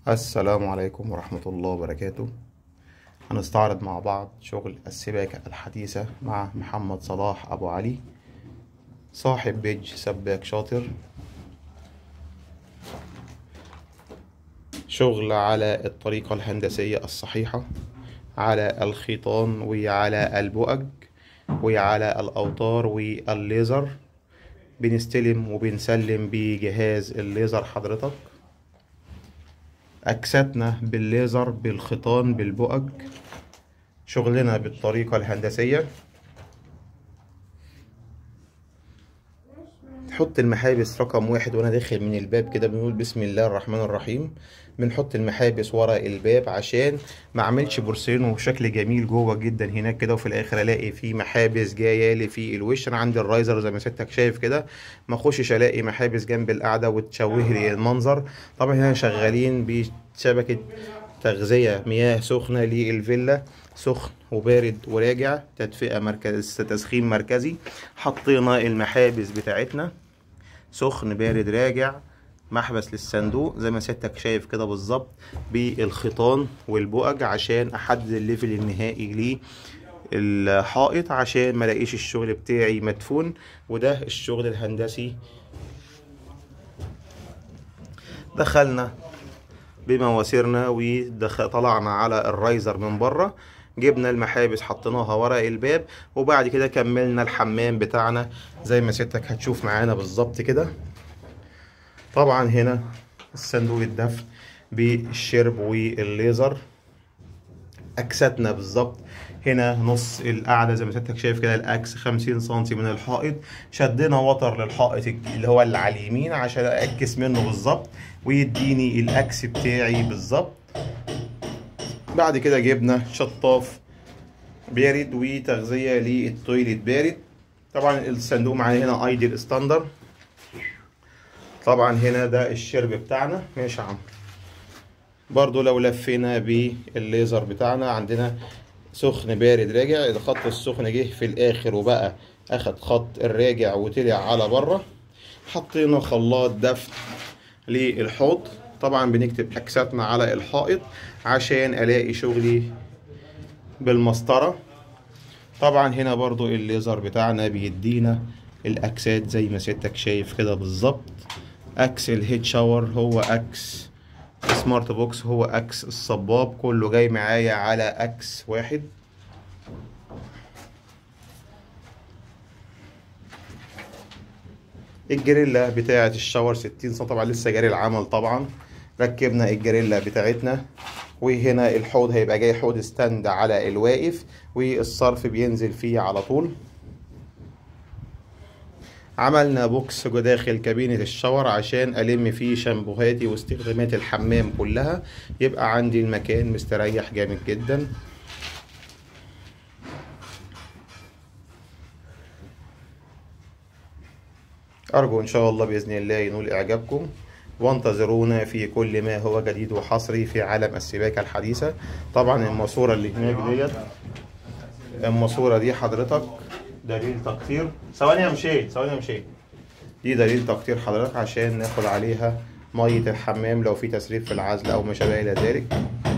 السلام عليكم ورحمة الله وبركاته هنستعرض مع بعض شغل السباكة الحديثة مع محمد صلاح أبو علي صاحب بيج سباك شاطر شغل على الطريقة الهندسية الصحيحة على الخيطان وعلى البؤج وعلى الأوتار والليزر بنستلم وبنسلم بجهاز الليزر حضرتك أكساتنا بالليزر بالخيطان بالبؤج شغلنا بالطريقة الهندسية نحط المحابس رقم واحد وانا داخل من الباب كده بنقول بسم الله الرحمن الرحيم بنحط المحابس ورا الباب عشان ما اعملش بورسلين وشكل جميل جوه جدا هناك كده وفي الاخر الاقي في محابس جايه لي في الوش انا عندي الرايزر زي ما سيادتك شايف كده ما اخشش الاقي محابس جنب القعده وتشوه لي المنظر طبعا هنا شغالين بشبكه تغذيه مياه سخنه للفيلا سخن وبارد وراجع تدفئه مركز تسخين مركزي حطينا المحابس بتاعتنا سخن بارد راجع محبس للصندوق زي ما سيادتك شايف كده بالظبط بالخيطان والبؤج عشان احدد الليفل النهائي للحائط عشان ما الاقيش الشغل بتاعي مدفون وده الشغل الهندسي دخلنا بمواسيرنا وطلعنا على الرايزر من بره جبنا المحابس حطيناها ورا الباب وبعد كده كملنا الحمام بتاعنا زي ما سيادتك هتشوف معانا بالظبط كده طبعا هنا الصندوق الدفن بالشرب والليزر اكساتنا بالظبط هنا نص القعدة زي ما سيادتك شايف كده الاكس 50 سنتي من الحائط شدينا وتر للحائط اللي هو اللي على اليمين عشان اكس منه بالظبط ويديني الاكس بتاعي بالظبط بعد كده جبنا شطاف بارد وتغذية للتويليت بارد طبعا الصندوق معانا هنا ايدل ستاندر طبعا هنا ده الشرب بتاعنا ماشي يا عم برضو لو لفينا بالليزر بتاعنا عندنا سخن بارد راجع الخط السخن جه في الاخر وبقى اخد خط الراجع وطلع على بره حطينا خلاط دفن للحوض طبعا بنكتب اكساتنا على الحائط عشان الاقي شغلي بالمسطره طبعا هنا برضو الليزر بتاعنا بيدينا الاكسات زي ما سيادتك شايف كده بالظبط اكس الهيد شاور هو اكس سمارت بوكس هو اكس الصباب كله جاي معايا على اكس واحد الجريلا بتاعة الشاور ستين سم طبعا لسه جاري العمل طبعا ركبنا الجريلا بتاعتنا وهنا الحوض هيبقى جاي حوض ستاند على الواقف والصرف بينزل فيه على طول عملنا بوكس داخل كابينة الشاور عشان ألم فيه شامبوهاتي واستخدامات الحمام كلها يبقى عندي المكان مستريح جامد جدا أرجو إن شاء الله بإذن الله ينول إعجابكم وانتظرونا في كل ما هو جديد وحصري في عالم السباكة الحديثة طبعا الماسورة اللي هناك ديت الماسورة دي حضرتك دليل تقطير ثواني يا مشيت ثواني يا مشيت دي دليل تقطير حضرتك عشان ناخد عليها مية الحمام لو في تسريب في العزل أو ما شابه إلى ذلك